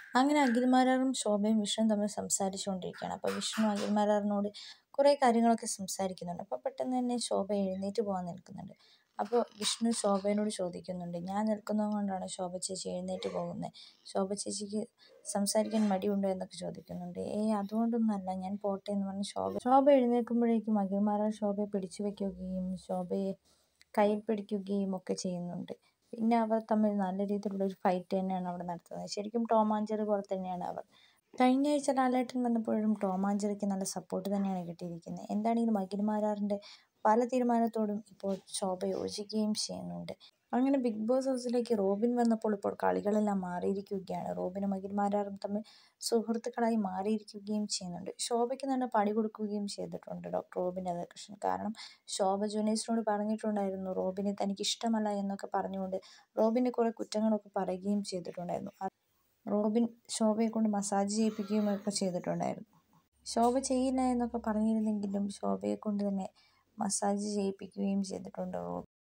അങ്ങനെ അഖിൽമാരാറും ശോഭയും വിഷ്ണുവും തമ്മിൽ സംസാരിച്ചുകൊണ്ടിരിക്കുകയാണ് അപ്പോൾ വിഷ്ണു അഖിൽമാരാറിനോട് കുറേ കാര്യങ്ങളൊക്കെ സംസാരിക്കുന്നുണ്ട് അപ്പോൾ പെട്ടെന്ന് തന്നെ ശോഭ എഴുന്നേറ്റ് പോകാൻ നിൽക്കുന്നുണ്ട് അപ്പോൾ വിഷ്ണു ശോഭയോട് ചോദിക്കുന്നുണ്ട് ഞാൻ നിൽക്കുന്നത് കൊണ്ടാണ് ശോഭ ചേച്ചി എഴുന്നേറ്റ് പോകുന്നത് ശോഭ ചേച്ചിക്ക് സംസാരിക്കാൻ മടിയുണ്ടോ എന്നൊക്കെ ചോദിക്കുന്നുണ്ട് ഏയ് അതുകൊണ്ടൊന്നുമല്ല ഞാൻ പോട്ടെ എന്ന് പറഞ്ഞ് ശോഭ ശോഭ എഴുന്നേൽക്കുമ്പോഴേക്കും അഖിൽമാരാർ ശോഭയെ പിടിച്ചു വയ്ക്കുകയും ശോഭയെ കയ്യിൽ പിടിക്കുകയും ഒക്കെ ചെയ്യുന്നുണ്ട് പിന്നെ അവർ തമ്മിൽ നല്ല രീതിയിലുള്ള ഒരു ഫൈറ്റ് തന്നെയാണ് അവിടെ നടത്തുന്നത് ശരിക്കും ടോം ആൻഡ് ജെറി പോലെ തന്നെയാണ് അവർ കഴിഞ്ഞ ആഴ്ച ലാലേട്ടൻ വന്നപ്പോഴും ടോം ആൻഡ് ജെറിക്ക് നല്ല സപ്പോർട്ട് തന്നെയാണ് കിട്ടിയിരിക്കുന്നത് എന്താണെങ്കിലും അഖിൽമാരാറിൻ്റെ പല തീരുമാനത്തോടും ഇപ്പോൾ ശോഭ യോജിക്കുകയും ചെയ്യുന്നുണ്ട് അങ്ങനെ ബിഗ് ബോസ് ഹൗസിലേക്ക് റോബിൻ വന്നപ്പോൾ ഇപ്പോൾ കളികളെല്ലാം മാറിയിരിക്കുകയാണ് റോബിനും അഖിൽമാരാറും തമ്മിൽ സുഹൃത്തുക്കളായി മാറിയിരിക്കുകയും ചെയ്യുന്നുണ്ട് ശോഭയ്ക്ക് തന്നെ പണി കൊടുക്കുകയും ചെയ്തിട്ടുണ്ട് ഡോക്ടർ റോബിൻ രാധാകൃഷ്ണൻ കാരണം ശോഭ ജൂനിയേഴ്സിനോട് പറഞ്ഞിട്ടുണ്ടായിരുന്നു റോബിനെ തനിക്ക് ഇഷ്ടമല്ല എന്നൊക്കെ പറഞ്ഞുകൊണ്ട് റോബിൻ്റെ കുറേ കുറ്റങ്ങളൊക്കെ പറയുകയും ചെയ്തിട്ടുണ്ടായിരുന്നു റോബിൻ ശോഭയെ കൊണ്ട് മസാജ് ചെയ്യിപ്പിക്കുകയും ഒക്കെ ചെയ്തിട്ടുണ്ടായിരുന്നു ശോഭ ചെയ്യില്ല എന്നൊക്കെ പറഞ്ഞിരുന്നെങ്കിലും ശോഭയെ കൊണ്ട് തന്നെ മസാജ് ചെയ്യിപ്പിക്കുകയും ചെയ്തിട്ടുണ്ട് റോബിൻ